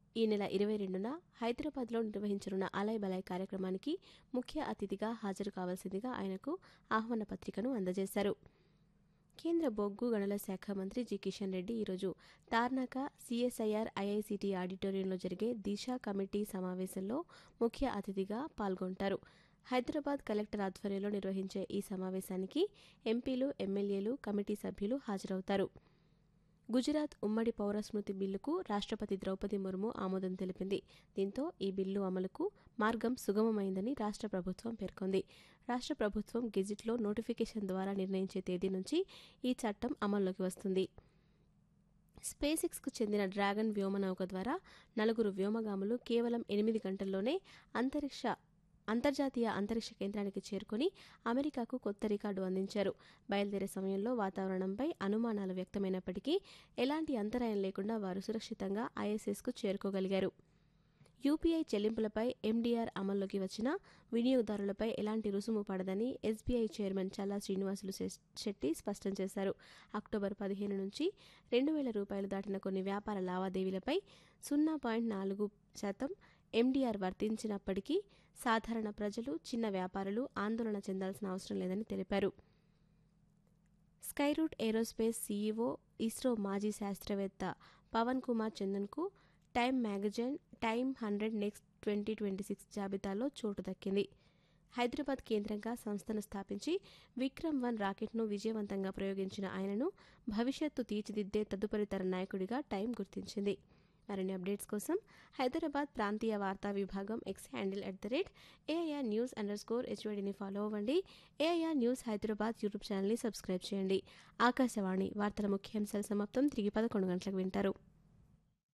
ఈ నెల ఇరవై రెండున హైదరాబాద్లో నిర్వహించనున్న అలయ్ బలయ్ కార్యక్రమానికి ముఖ్య అతిథిగా హాజరు కావాల్సిందిగా ఆయనకు ఆహ్వాన పత్రికను అందజేశారు కేంద్ర బొగ్గు గనుల శాఖ మంత్రి జి కిషన్ రెడ్డి ఈరోజు తార్నాక సిఎస్ఐఆర్ ఐఐసిటి ఆడిటోరియంలో జరిగే దిశ కమిటీ సమావేశంలో ముఖ్య అతిథిగా పాల్గొంటారు హైదరాబాద్ కలెక్టర్ ఆధ్వర్యంలో నిర్వహించే ఈ సమావేశానికి ఎంపీలు ఎమ్మెల్యేలు కమిటీ సభ్యులు హాజరవుతారు గుజరాత్ ఉమ్మడి పౌర స్మృతి బిల్లుకు రాష్ట్రపతి ద్రౌపది ముర్ము ఆమోదం తెలిపింది దీంతో ఈ బిల్లు అమలుకు మార్గం సుగమమైందని రాష్ట్ర ప్రభుత్వం పేర్కొంది రాష్ట్ర ప్రభుత్వం గెజిట్లో నోటిఫికేషన్ ద్వారా నిర్ణయించే తేదీ నుంచి ఈ చట్టం అమల్లోకి వస్తుంది స్పేస్ ఎక్స్కు చెందిన డ్రాగన్ వ్యోమనౌక ద్వారా నలుగురు వ్యోమగాములు కేవలం ఎనిమిది గంటల్లోనే అంతరిక్ష అంతర్జాతీయ అంతరిక్ష కేంద్రానికి చేరుకుని అమెరికాకు కొత్త రికార్డు అందించారు బయలుదేరే సమయంలో వాతావరణంపై అనుమానాలు వ్యక్తమైనప్పటికీ ఎలాంటి అంతరాయం లేకుండా వారు సురక్షితంగా ఐఎస్ఎస్కు చేరుకోగలిగారు యూపీఐ చెల్లింపులపై ఎండీఆర్ అమల్లోకి వచ్చిన వినియోగదారులపై ఎలాంటి రుసుము పడదని ఎస్బీఐ చైర్మన్ చల్లా శ్రీనివాసులు శెట్టి స్పష్టం చేశారు అక్టోబర్ పదిహేను నుంచి రెండు వేల రూపాయలు దాటిన కొన్ని వ్యాపార లావాదేవీలపై సున్నా పాయింట్ నాలుగు శాతం ఎండీఆర్ వర్తించినప్పటికీ సాధారణ ప్రజలు చిన్న వ్యాపారులు ఆందోళన చెందాల్సిన అవసరం లేదని తెలిపారు స్కైరూట్ ఏరోస్పేస్ సీఈఓ ఇస్రో మాజీ శాస్త్రవేత్త పవన్ కుమార్ చందన్కు Time magazine Time hundred next twenty twenty six జాబితాలో చోటు దక్కింది హైదరాబాద్ కేంద్రంగా సంస్థను స్థాపించి విక్రమ్ వన్ రాకెట్ను విజయవంతంగా ప్రయోగించిన ఆయనను భవిష్యత్తు తీర్చిదిద్దే తదుపరి తర నాయకుడిగా టైం గుర్తించింది మరిన్ని అప్డేట్స్ కోసం హైదరాబాద్ ప్రాంతీయ వార్తా విభాగం X handle at the rate AIR news underscore హెచ్వైడిని ఫాలో అవ్వండి ఏఐఆర్ న్యూస్ హైదరాబాద్ యూట్యూబ్ ఛానల్ని సబ్స్క్రైబ్ చేయండి ఆకాశవాణి వార్తల ముఖ్యాంశాల సమాప్తం తిరిగి పదకొండు గంటలకు వింటారు